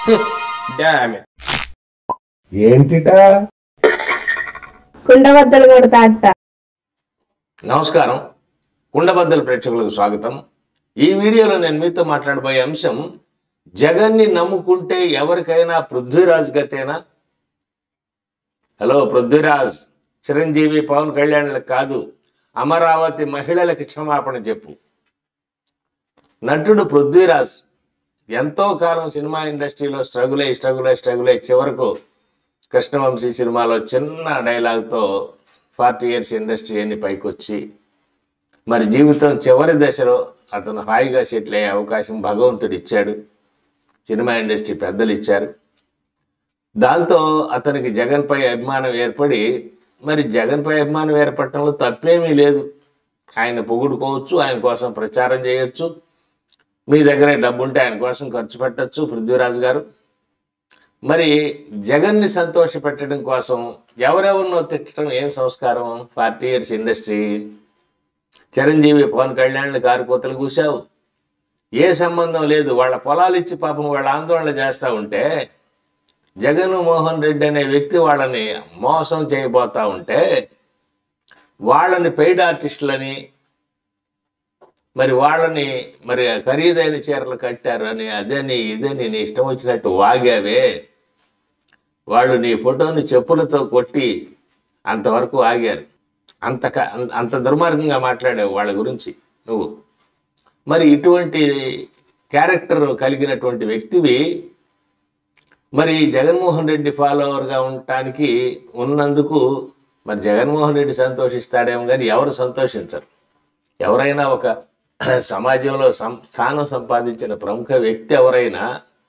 dam ఏంటిటా కుండబద్దలు కొడతా అత్త నమస్కారం కుండబద్దల ప్రేక్షకులకు స్వాగతం ఈ వీడియోలో నేను మీతో మాట్లాడబోయే అంశం జగన్ని నమ్ముకుంటే ఎవరికైనా పృథ్వీరాజ్ గతేనా హలో పృథ్వీరాజ్ చిరంజీవి పవన్ కళ్యాణ్లకు కాదు అమరావతి మహిళలకి క్షమాపణ చెప్పు నటుడు పృథ్వీరాజ్ ఎంతో కాలం సినిమా ఇండస్ట్రీలో స్ట్రగుల్ అయ్యి స్ట్రగుల్ అయ్యి స్ట్రగుల్ అయ్యి చివరకు కృష్ణవంశీ సినిమాలో చిన్న డైలాగ్తో ఫార్టీ ఇయర్స్ ఇండస్ట్రీ అని పైకొచ్చి మరి జీవితం చివరి దశలో అతను హాయిగా సెటిల్ అయ్యే అవకాశం భగవంతుడు ఇచ్చాడు సినిమా ఇండస్ట్రీ పెద్దలు ఇచ్చారు దాంతో అతనికి జగన్పై అభిమానం ఏర్పడి మరి జగన్పై అభిమానం ఏర్పడటంలో తప్పేమీ లేదు ఆయన పొగుడుకోవచ్చు ఆయన కోసం ప్రచారం చేయొచ్చు మీ దగ్గరే డబ్బు ఉంటే ఆయన కోసం ఖర్చు పెట్టచ్చు పృథ్వీరాజు గారు మరి జగన్ని సంతోష పెట్టడం కోసం ఎవరెవరినో తిట్టడం ఏం సంస్కారం party years industry Chiranjeevi Pawan Kalyan కారు కోతలు కూసావు ఏ సంబంధం లేదు వాళ్ళ పొలాలు ఇచ్చి పాపం వాళ్ళ ఆందోళన చేస్తూ ఉంటే జగన్ మోహన్ రెడ్డి అనే వ్యక్తి వాళ్ళని మోసం చేయబోతా ఉంటే వాళ్ళని పెయిడ్ ఆర్టిస్టులని మరి వాళ్ళని మరి ఖరీదైన చీరలు కట్టారు అని అదని ఇదని నీ ఇష్టం వచ్చినట్టు వాగావే వాళ్ళు నీ ఫోటోని చెప్పులతో కొట్టి అంతవరకు ఆగారు అంత క- అంత- అంత దుర్మార్గంగా మాట్లాడావు వాళ్ళ గురించి నువ్వు మరి ఇటువంటి క్యారెక్టర్ కలిగినటువంటి వ్యక్తివి మరి జగన్మోహన్ రెడ్డి ఫాలోవర్గా ఉండటానికి ఉన్నందుకు మరి జగన్మోహన్ రెడ్డి సంతోషిస్తాడేమో కానీ ఎవరు సంతోషించరు ఎవరైనా ఒక సమాజంలో సం స్థానం సంపాదించిన ప్రముఖ వ్యక్తి ఎవరైనా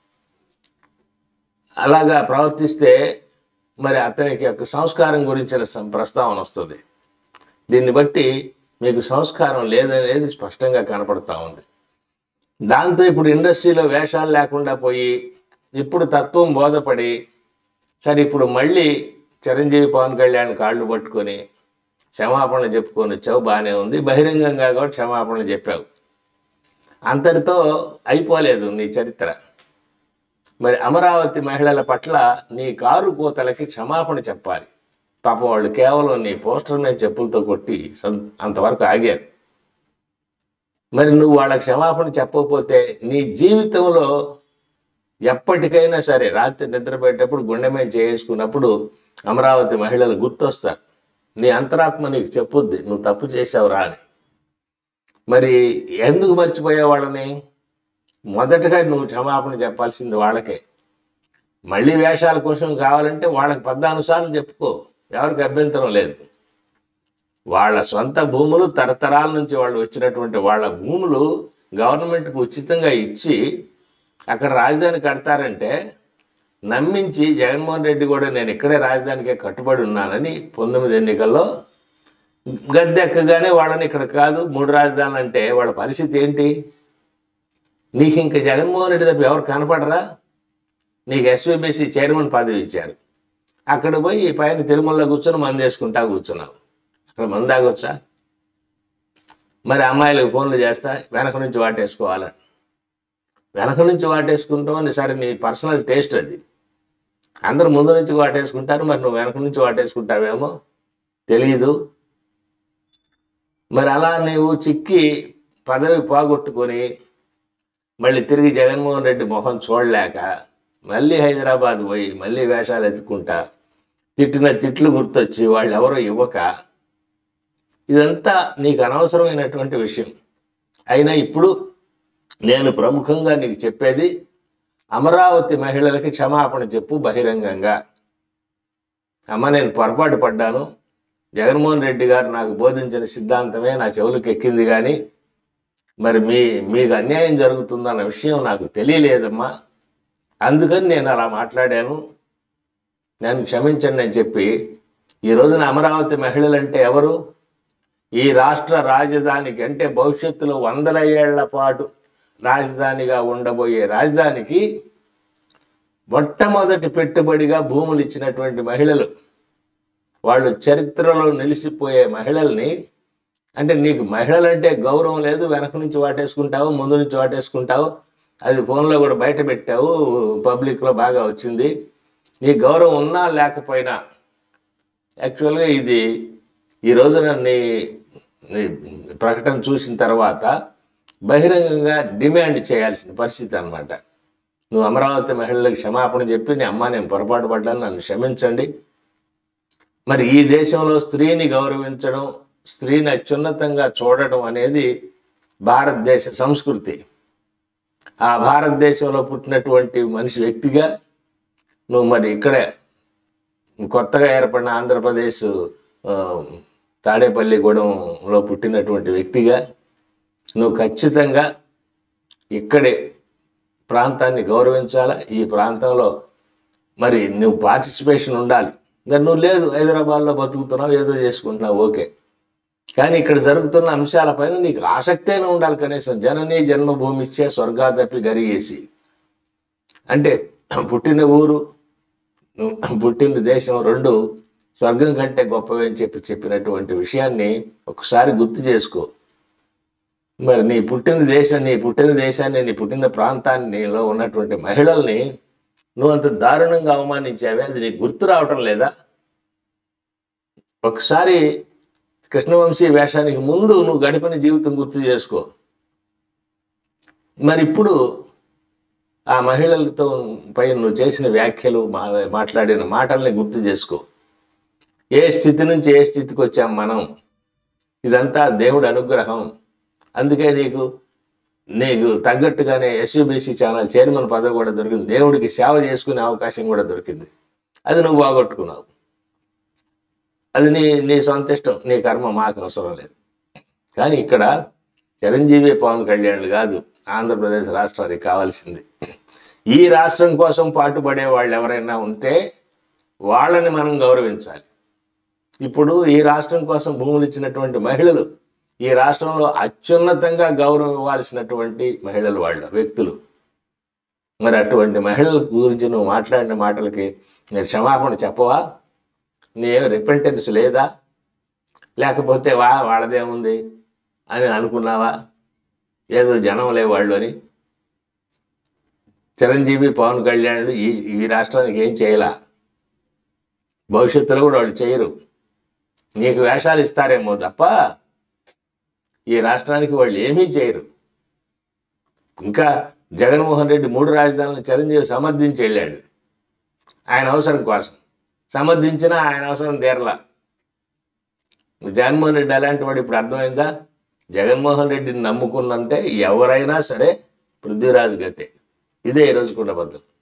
అలాగా ప్రవర్తిస్తే మరి అతనికి ఒక సంస్కారం గురించిన సం- ప్రస్తావన వస్తుంది దీన్ని బట్టి మీకు సంస్కారం లేదనేది స్పష్టంగా కనపడతా ఉంది దాంతో ఇప్పుడు ఇండస్ట్రీలో వేషాలు లేకుండా పోయి ఇప్పుడు తత్వం బోధపడి సరే ఇప్పుడు మళ్ళీ చిరంజీవి పవన్ కళ్యాణ్ కాళ్ళు పట్టుకొని క్షమాపణ చెప్పుకొని వచ్చావు బాగానే ఉంది బహిరంగంగా కూడా క్షమాపణ చెప్పావు అంతటితో అయిపోలేదు నీ చరిత్ర మరి అమరావతి మహిళల పట్ల నీ కారు కోతలకి క్షమాపణ చెప్పాలి పాపం వాళ్ళు కేవలం నీ పోస్టర్ మీద చెప్పులతో కొట్టి సం- అంతవరకు ఆగారు మరి నువ్వు వాళ్ళ క్షమాపణ చెప్పకపోతే నీ జీవితంలో ఎప్పటికైనా సరే రాత్రి నిద్రపోయేటప్పుడు గుండె మీద చేసుకున్నప్పుడు అమరావతి మహిళలు గుర్తొస్తారు నీ అంతరాత్మ నీకు చెప్పుద్ది నువ్వు తప్పు చేసావురా అని మరి ఎందుకు మర్చిపోయావు వాళ్ళని మొదటగా నువ్వు క్షమాపణ చెప్పాల్సింది వాళ్ళకే మళ్ళీ వేషాల కోసం కావాలంటే వాళ్ళకి పద్నాలుగు చెప్పుకో ఎవరికి అభ్యంతరం లేదు వాళ్ళ సొంత భూములు తరతరాల నుంచి వాళ్ళు వచ్చినటువంటి వాళ్ళ భూములు గవర్నమెంట్కి ఉచితంగా ఇచ్చి అక్కడ రాజధాని కడతారంటే నమ్మించి జగన్మోహన్ రెడ్డి కూడా నేను ఇక్కడే రాజధానికే కట్టుబడి ఉన్నానని పంతొమ్మిది ఎన్నికల్లో గద్దెక్కగానే వాళ్ళని ఇక్కడ కాదు మూడు రాజధానులు అంటే వాళ్ళ పరిస్థితి ఏంటి నీకు ఇంకా జగన్మోహన్ రెడ్డి తప్ప ఎవరు కనపడరా నీకు ఎస్వీబీసీ చైర్మన్ పదవి ఇచ్చారు అక్కడ పోయి ఈ పైన తిరుమలలో కూర్చొని మంది వేసుకుంటా కూర్చున్నావు అక్కడ మంది తాగొచ్చా మరి అమ్మాయిలకు ఫోన్లు చేస్తా వెనక నుంచి వాటేసుకోవాలని వెనక నుంచి వాటేసుకుంటాం అని సరే నీ పర్సనల్ టేస్ట్ అది అందరు ముందు నుంచి వాటేసుకుంటారు మరి నువ్వు వెనక నుంచి వాటేసుకుంటావేమో తెలియదు మరి అలా నీవు చిక్కి పదవి పోగొట్టుకొని మళ్ళీ తిరిగి జగన్మోహన్ రెడ్డి మొహం చూడలేక మళ్ళీ హైదరాబాద్ పోయి మళ్ళీ వేషాలు ఎత్తుకుంటా తిట్టిన తిట్లు గుర్తొచ్చి వాళ్ళు ఎవరో ఇవ్వక ఇదంతా నీకు అనవసరమైనటువంటి విషయం అయినా ఇప్పుడు నేను ప్రముఖంగా నీకు చెప్పేది అమరావతి మహిళలకి క్షమాపణ చెప్పు బహిరంగంగా అమ్మ నేను పొరపాటు పడ్డాను జగన్మోహన్ రెడ్డి గారు నాకు బోధించిన సిద్ధాంతమే నా చెవులకు ఎక్కింది కానీ మరి మీ మీకు అన్యాయం జరుగుతుందన్న విషయం నాకు తెలియలేదమ్మా అందుకని నేను అలా మాట్లాడాను నన్ను క్షమించండి అని చెప్పి ఈ రోజున అమరావతి మహిళలంటే ఎవరు ఈ రాష్ట్ర రాజధానికి అంటే భవిష్యత్తులో వందల ఏళ్ల పాటు రాజధానిగా ఉండబోయే రాజధానికి మొట్టమొదటి పెట్టుబడిగా భూములు ఇచ్చినటువంటి మహిళలు వాళ్ళు చరిత్రలో నిలిచిపోయే మహిళల్ని అంటే నీకు మహిళలంటే గౌరవం లేదు వెనక నుంచి వాటేసుకుంటావు ముందు నుంచి వాటేసుకుంటావు అది ఫోన్లో కూడా బయట పెట్టావు పబ్లిక్లో బాగా వచ్చింది నీ గౌరవం ఉన్నా లేకపోయినా యాక్చువల్గా ఇది ఈ రోజున నీ నీ ప్రకటన చూసిన తర్వాత బహిరంగంగా డిమాండ్ చేయాల్సిన పరిస్థితి అన్నమాట నువ్వు అమరావతి మహిళలకు క్షమాపణ చెప్పి నీ అమ్మ నేను పొరపాటు పడ్డాను నన్ను క్షమించండి మరి ఈ దేశంలో స్త్రీని గౌరవించడం స్త్రీని అత్యున్నతంగా చూడటం అనేది భారతదేశ సంస్కృతి ఆ భారతదేశంలో పుట్టినటువంటి మనిషి వ్యక్తిగా నువ్వు మరి ఇక్కడే కొత్తగా ఏర్పడిన ఆంధ్రప్రదేశ్ ఆ, తాడేపల్లిగూడెంలో పుట్టినటువంటి వ్యక్తిగా నువ్వు ఖచ్చితంగా ఇక్కడే ప్రాంతాన్ని గౌరవించాలా ఈ ప్రాంతంలో మరి నువ్వు పార్టిసిపేషన్ ఉండాలి మరి నువ్వు లేదు హైదరాబాద్లో బతుకుతున్నావు ఏదో చేసుకుంటున్నావు ఓకే కానీ ఇక్కడ జరుగుతున్న అంశాలపైన నీకు ఆసక్తేనే ఉండాలి కనీసం జననీ జన్మభూమిచ్చే స్వర్గాదపి గరిగేసి అంటే పుట్టిన ఊరు నువ్వు పుట్టిన దేశం రెండు స్వర్గం కంటే గొప్పవి అని చెప్పి చెప్పినటువంటి విషయాన్ని ఒకసారి గుర్తు చేసుకో మరి నీ పుట్టిన దేశం నీ పుట్టిన దేశాన్ని నీ పుట్టిన ప్రాంతాన్నిలో ఉన్నటువంటి మహిళల్ని నువ్వు అంత దారుణంగా అవమానించావే అది నీకు గుర్తు రావటం లేదా ఒకసారి కృష్ణవంశీ వేషానికి ముందు నువ్వు గడిపిన జీవితం గుర్తు చేసుకో మరి ఇప్పుడు ఆ మహిళలతో పై నువ్వు చేసిన వ్యాఖ్యలు మా మాట్లాడిన మాటల్ని గుర్తు చేసుకో ఏ స్థితి నుంచి ఏ స్థితికి వచ్చాం మనం ఇదంతా దేవుడి అనుగ్రహం అందుకే నీకు నీకు తగ్గట్టుగానే ఎస్యూబీసీ ఛానల్ చైర్మన్ పదవి కూడా దొరికింది దేవుడికి సేవ చేసుకునే అవకాశం కూడా దొరికింది అది నువ్వు బాగొట్టుకున్నావు అది నీ నీ సొంత ఇష్టం నీ కర్మ మాకు అవసరం లేదు కానీ ఇక్కడ చిరంజీవి పవన్ కళ్యాణ్లు కాదు ఆంధ్రప్రదేశ్ రాష్ట్రానికి కావాల్సింది ఈ రాష్ట్రం కోసం పాటుపడే వాళ్ళు ఎవరైనా ఉంటే వాళ్ళని మనం గౌరవించాలి ఇప్పుడు ఈ రాష్ట్రం కోసం భూములు ఇచ్చినటువంటి మహిళలు ఈ రాష్ట్రంలో అత్యున్నతంగా గౌరవం ఇవ్వాల్సినటువంటి మహిళలు వాళ్ళ వ్యక్తులు మరి అటువంటి మహిళల గురించి నువ్వు మాట్లాడిన మాటలకి నేను క్షమాపణ చెప్పవా నీ రిపెంటెన్స్ లేదా లేకపోతే వా వాళ్ళదేముంది అని అనుకున్నావా ఏదో జనం లేవాళ్ళు అని చిరంజీవి పవన్ కళ్యాణ్ ఈ ఈ రాష్ట్రానికి ఏం చేయలా భవిష్యత్తులో కూడా వాళ్ళు చేయరు నీకు వేషాలు ఇస్తారేమో తప్ప ఈ రాష్ట్రానికి వాళ్ళు ఏమీ చేయరు ఇంకా జగన్మోహన్ రెడ్డి మూడు రాజధానులను చిరంజీవి సమర్థించి వెళ్ళాడు ఆయన అవసరం కోసం సమర్థించినా ఆయన అవసరం తీరలా జగన్మోహన్ రెడ్డి అలాంటి వాడు ఇప్పుడు అర్థమైందా జగన్మోహన్ రెడ్డిని నమ్ముకున్నంటే ఎవరైనా సరే పృథ్వీరాజు గతే ఇదే ఈరోజు కూడా బద్దలు